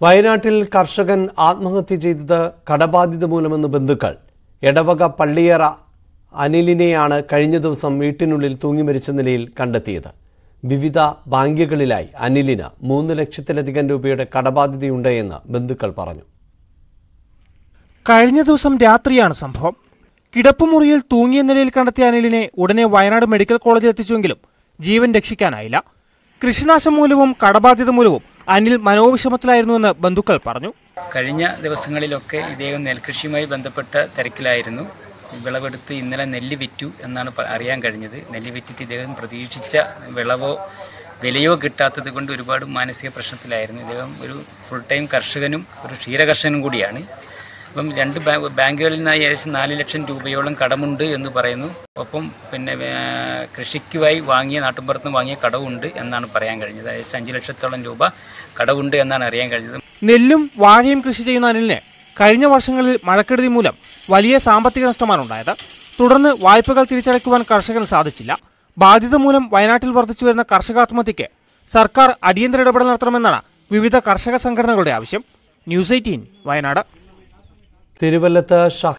വയനാട്ടിൽ കർഷകൻ ആത്മഹത്യ ചെയ്തത് കടബാധ്യത മൂലമെന്ന് ബന്ധുക്കൾ എടവക പള്ളിയറ അനിലിനെയാണ് കഴിഞ്ഞ ദിവസം വീട്ടിനുള്ളിൽ തൂങ്ങി മരിച്ച നിലയിൽ കണ്ടെത്തിയത് വിവിധ ബാങ്കുകളിലായി അനിലിന് മൂന്ന് ലക്ഷത്തിലധികം രൂപയുടെ കടബാധ്യതയുണ്ട് എന്ന് ബന്ധുക്കൾ പറഞ്ഞു കഴിഞ്ഞ ദിവസം രാത്രിയാണ് സംഭവം കിടപ്പുമുറിയിൽ തൂങ്ങിയ നിലയിൽ കണ്ടെത്തിയ അനിലിനെ ഉടനെ വയനാട് മെഡിക്കൽ കോളേജിൽ എത്തിച്ചുവെങ്കിലും ജീവൻ രക്ഷിക്കാനായില്ല കൃഷിനാശം മൂലവും കടബാധ്യത മൂലവും അനിൽ മനോവിഷമത്തിലായിരുന്നുവെന്ന് ബന്ധുക്കൾ പറഞ്ഞു കഴിഞ്ഞ ദിവസങ്ങളിലൊക്കെ ഇദ്ദേഹം നെൽകൃഷിയുമായി ബന്ധപ്പെട്ട തിരക്കിലായിരുന്നു വിളവെടുത്ത് ഇന്നലെ നെല്ല് വിറ്റു എന്നാണ് പ- അറിയാൻ കഴിഞ്ഞത് നെല്ല് വിറ്റിട്ട് ഇദ്ദേഹം പ്രതീക്ഷിച്ച വിളവോ വിലയോ കിട്ടാത്തത് കൊണ്ട് ഒരുപാട് മാനസിക പ്രശ്നത്തിലായിരുന്നു ഇദ്ദേഹം ഒരു ഫുൾ ടൈം കർഷകനും ഒരു ക്ഷീരകർഷകനും കൂടിയാണ് അപ്പം രണ്ട് ബാങ്ക് ബാങ്കുകളിൽ നിന്നായി ഏകദേശം നാല് ലക്ഷം രൂപയോളം കടമുണ്ട് എന്ന് പറയുന്നു ഒപ്പം പിന്നെ ആ, കൃഷിക്കുമായി വാങ്ങിയ നാട്ടുമ്പുറത്ത് നിന്ന് വാങ്ങിയ കടവുണ്ട് എന്നാണ് പറയാൻ കഴിഞ്ഞത് ഏകദേശം അഞ്ച് ലക്ഷത്തോളം രൂപ കടവുണ്ട് എന്നാണ് അറിയാൻ കഴിഞ്ഞത് നെല്ലും വാഴയും കൃഷി ചെയ്യുന്ന അനിലിന് കഴിഞ്ഞ വർഷങ്ങളിൽ മഴക്കെടുതി മൂലം വലിയ സാമ്പത്തിക നഷ്ടമാണ് ഉണ്ടായത് തുടർന്ന് വായ്പകൾ തിരിച്ചടയ്ക്കുവാൻ കർഷകന് സാധിച്ചില്ല ബാധ്യത മൂലം വയനാട്ടിൽ വർദ്ധിച്ചു വരുന്ന കർഷകാത്മഹത്യക്ക് സർക്കാർ അടിയന്തര ഇടപെടൽ നടത്തണമെന്നാണ് വിവിധ കർഷക സംഘടനകളുടെ ആവശ്യം ന്യൂസ് എയ്റ്റീൻ വയനാട് തിരുവല്ലത്ത് ഷഹ